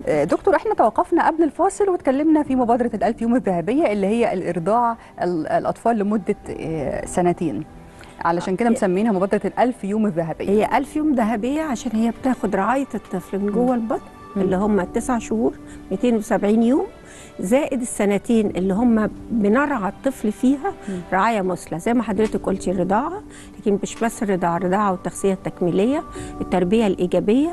آه، دكتور احنا توقفنا قبل الفاصل واتكلمنا في مبادره الألف يوم الذهبيه اللي هي الارضاع ال- الاطفال لمده آه، سنتين علشان كده مسمينها مبادره الألف يوم الذهبيه هي ألف يوم ذهبية عشان هي بتاخد رعاية الطفل من جوه البطن اللي هم تسع شهور 270 يوم زائد السنتين اللي هم بنرعى الطفل فيها رعاية مثلى زي ما حضرتك قلتي الرضاعة لكن مش بس الرضاعة الرضاعة والتغذية التكميلية التربية الإيجابية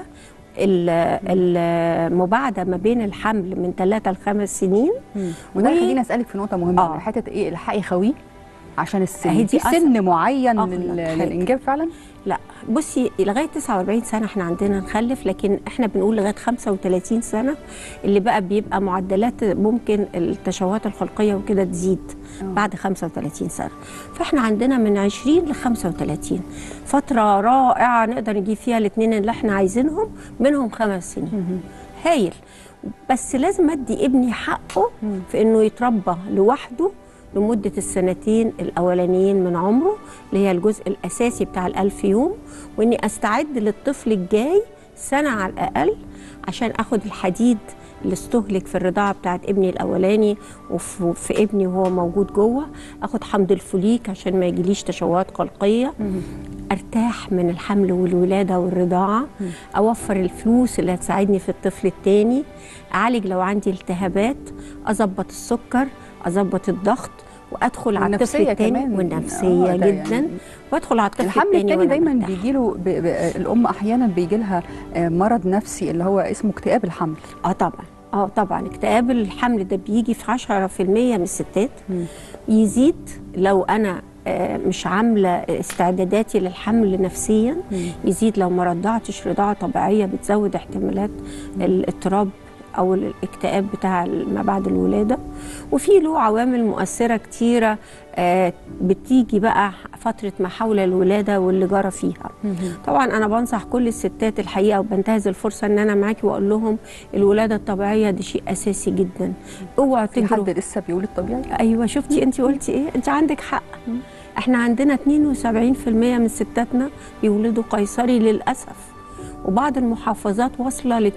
ال- المباعدة ما بين الحمل من ثلاثة لخمس سنين وده و- خليني اسالك في نقطه مهمه آه. آه. حته ايه الحقي خويه عشان السن أهي في دي سن معين أغلى لل- حاجة. للانجاب فعلا لا بصي لغايه 49 سنه احنا عندنا نخلف لكن احنا بنقول لغايه 35 سنه اللي بقى بيبقى معدلات ممكن التشوهات الخلقيه وكده تزيد بعد 35 سنه فاحنا عندنا من 20 ل 35 فتره رائعه نقدر نجيب فيها الاثنين اللي احنا عايزينهم منهم خمس سنين هايل بس لازم ادي ابني حقه في انه يتربى لوحده لمدة السنتين الأولانيين من عمره اللي هي الجزء الأساسي بتاع الألف يوم وإني أستعد للطفل الجاي سنة على الأقل عشان أخد الحديد اللي استهلك في الرضاعة بتاعت ابني الأولاني وفي في ابني وهو موجود جوه أخد حمض الفوليك عشان ما يجيليش تشوهات قلقية ارتاح من الحمل والولاده والرضاعه اوفر الفلوس اللي هتساعدني في الطفل الثاني اعالج لو عندي التهابات اظبط السكر اظبط الضغط وادخل على الطفل والنفسية الثاني كمان. والنفسيه آه، ده جدا يعني وادخل على الطفل الحمل الثاني الثاني دايما بيجي له ب... ب... الام احيانا بيجي لها آه، مرض نفسي اللي هو اسمه اكتئاب الحمل اه طبعا اه طبعا اكتئاب الحمل ده بيجي في 10% من الستات يزيد لو انا آه، مش عامله استعداداتي للحمل نفسيا يزيد لو ما رضعتش رضاعه طبيعيه بتزود احتمالات الاضطراب او الاكتئاب بتاع ما بعد الولاده وفي له عوامل مؤثره كتيره آه، بتيجي بقى فتره ما حول الولاده واللي جرى فيها طبعا انا بنصح كل الستات الحقيقه وبنتهز الفرصه ان انا معاكي واقول لهم الولاده الطبيعيه دي شيء اساسي جدا اوعوا في تجروا حد لسه بيقول الطبيعي ايوه شفتي انت قلتي ايه انت عندك حق احنا عندنا 72% من ستاتنا بيولدوا قيصري للاسف وبعض المحافظات واصله ل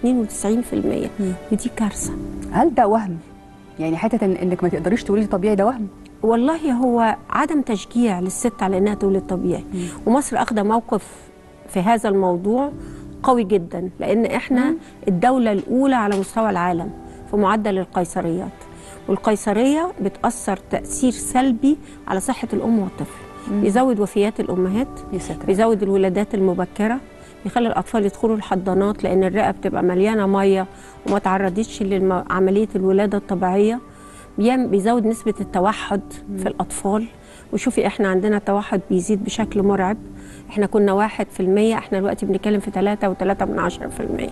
92% ودي كارثه هل ده وهم يعني حته إن انك ما تقدريش تقولي طبيعي ده وهم والله هو عدم تشجيع للست على انها تولد طبيعي ومصر اخذه موقف في هذا الموضوع قوي جدا لان احنا الدوله الاولى على مستوى العالم في معدل القيصريات والقيصريه بتاثر تاثير سلبي على صحه الام والطفل بيزود وفيات الامهات يا ساتر بيزود الولادات المبكره بيخلي الاطفال يدخلوا الحضانات لان الرئه بتبقى مليانه ميه وما تعرضتش لعمليه الولاده الطبيعيه بيعم- بيزود نسبه التوحد في الاطفال وشوفي احنا عندنا التوحد بيزيد بشكل مرعب احنا كنا واحد في المية احنا دلوقتي بنتكلم في ثلاثة وثلاثة من عشرة في المية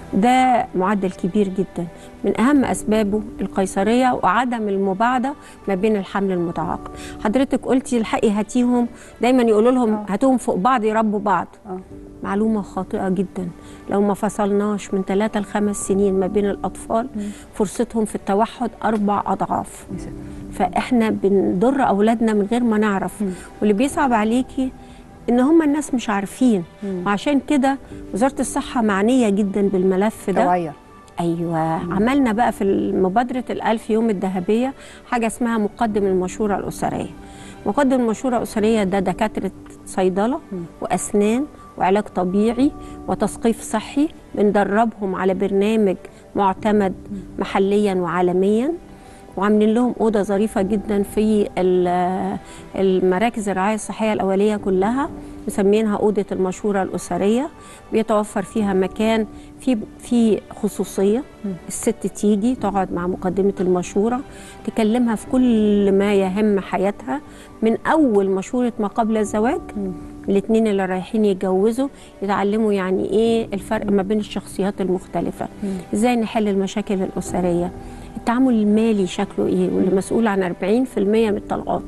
ده معدل كبير جدا من أهم أسبابه القيصرية وعدم المباعدة ما بين الحمل المتعاقب حضرتك قلتي الحقي هاتيهم دايما يقولوا لهم هاتوهم فوق بعض يربوا بعض آه. معلومة خاطئة جدا لو ما فصلناش من ثلاثة لخمس سنين ما بين الأطفال فرصتهم في التوحد أربع أضعاف يا ساتر. فاحنا بنضر اولادنا من غير ما نعرف واللي بيصعب عليكي ان هم الناس مش عارفين وعشان كده وزاره الصحه معنيه جدا بالملف ده توعيه ايوه عملنا بقى في مبادره الالف يوم الذهبيه حاجه اسمها مقدم المشوره الاسريه مقدم المشوره الاسريه ده دكاتره صيدله واسنان وعلاج طبيعي وتثقيف صحي بندربهم على برنامج معتمد محليا وعالميا وعاملين لهم اوضه ظريفه جدا في ال- المراكز الرعايه الصحيه الاوليه كلها مسمينها اوضه المشوره الاسريه بيتوفر فيها مكان في في خصوصيه الست تيجي تقعد مع مقدمه المشوره تكلمها في كل ما يهم حياتها من اول مشوره ما قبل الزواج الاثنين اللي رايحين يتجوزوا يتعلموا يعني ايه الفرق ما بين الشخصيات المختلفه ازاي نحل المشاكل الاسريه التعامل المالي شكله ايه واللي مسؤول عن 40% من الطلقات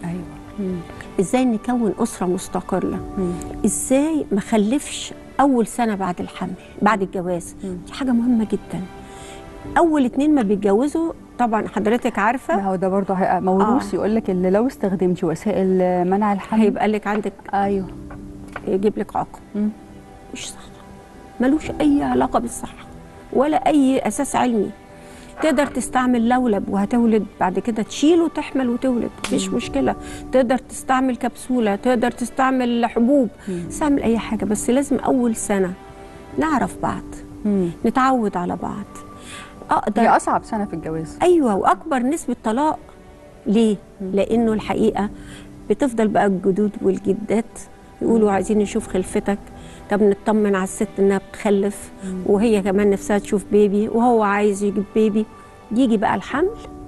ايوه ازاي نكون اسره مستقره ازاي ما خلفش اول سنه بعد الحمل بعد الجواز دي حاجه مهمه جدا اول اتنين ما بيتجوزوا طبعا حضرتك ما عارفه هو ده برضه هيبقى موروث يقول لك اللي لو استخدمتي وسائل منع الحمل هيبقى لك عندك ايوه يجيب لك عقم مم. مش صح ملوش اي علاقه بالصحه ولا اي اساس علمي تقدر تستعمل لولب وهتولد بعد كده تشيل وتحمل وتولد مفيش مشكله تقدر تستعمل كبسوله تقدر تستعمل حبوب تستعمل اي حاجه بس لازم اول سنه نعرف بعض مم. نتعود على بعض اقدر هي اصعب سنه في الجواز ايوه واكبر نسبه طلاق ليه لانه الحقيقه بتفضل بقى الجدود والجدات يقولوا عايزين نشوف خلفتك طب نطمن على الست انها بتخلف وهي كمان نفسها تشوف بيبي وهو عايز يجيب بيبي يجي بقى الحمل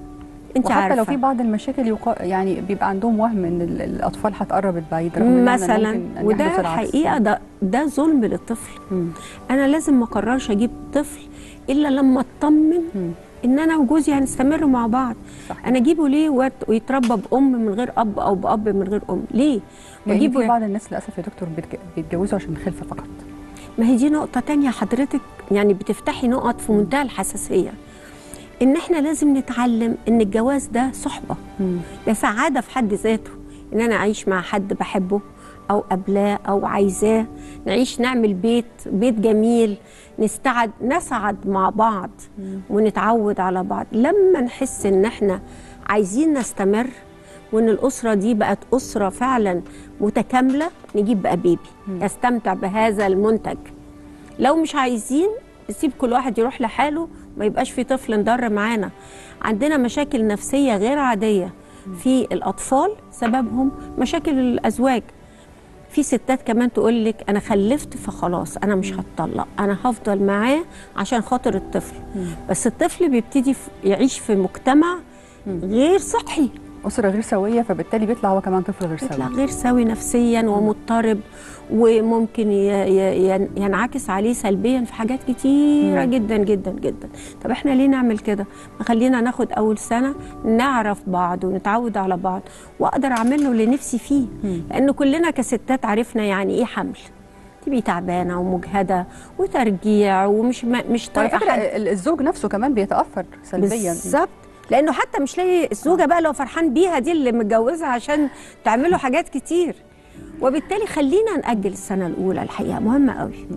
انت وحتى عارفه لو في بعض المشاكل يقا... يعني بيبقى عندهم وهم ان ال- الاطفال هتقرب بعيد رغم إننا مثلا ممكن أن وده يحدث العكس. الحقيقه ده ده ظلم للطفل مم. انا لازم ما اقررش اجيب طفل الا لما اطمن مم. ان انا وجوزي هنستمر مع بعض صحيح. انا اجيبه ليه وات- ويتربى بام من غير اب او باب من غير ام ليه لان في واجيبه بعض الناس للاسف يا دكتور بيتج- بيتجوزوا عشان الخلفه فقط ما هي دي نقطه تانية حضرتك يعني بتفتحي نقط في منتهى الحساسيه ان احنا لازم نتعلم ان الجواز ده صحبه مم. ده سعاده في حد ذاته ان انا اعيش مع حد بحبه او قبلاه او عايزاه نعيش نعمل بيت بيت جميل نستعد نسعد مع بعض ونتعود على بعض لما نحس ان احنا عايزين نستمر وان الاسره دي بقت اسره فعلا متكامله نجيب بقى بيبي يستمتع بهذا المنتج لو مش عايزين نسيب كل واحد يروح لحاله ما يبقاش في طفل انضر معانا عندنا مشاكل نفسية غير عادية في الأطفال سببهم مشاكل الأزواج في ستات كمان تقول لك أنا خلفت فخلاص أنا مش هتطلق أنا هفضل معاه عشان خاطر الطفل بس الطفل بيبتدي في- يعيش في مجتمع غير صحي اسره غير سويه فبالتالي بيطلع هو كمان طفل غير بيطلع سوي غير سوي نفسيا ومضطرب وممكن ي- ي- ين- ينعكس عليه سلبيا في حاجات كتيره مم. جدا جدا جدا طب احنا ليه نعمل كده ما خلينا ناخد اول سنه نعرف بعض ونتعود على بعض واقدر اعمل له اللي نفسي فيه مم. لان كلنا كستات عرفنا يعني ايه حمل تبقي تعبانه ومجهده وترجيع ومش ما مش وعلى طايقه فكره حد ال- الزوج نفسه كمان بيتاثر سلبيا بالظبط لانه حتى مش لاقي الزوجه بقى لو فرحان بيها دي اللي متجوزها عشان تعمله حاجات كتير وبالتالي خلينا ناجل السنه الاولى الحقيقه مهمه قوي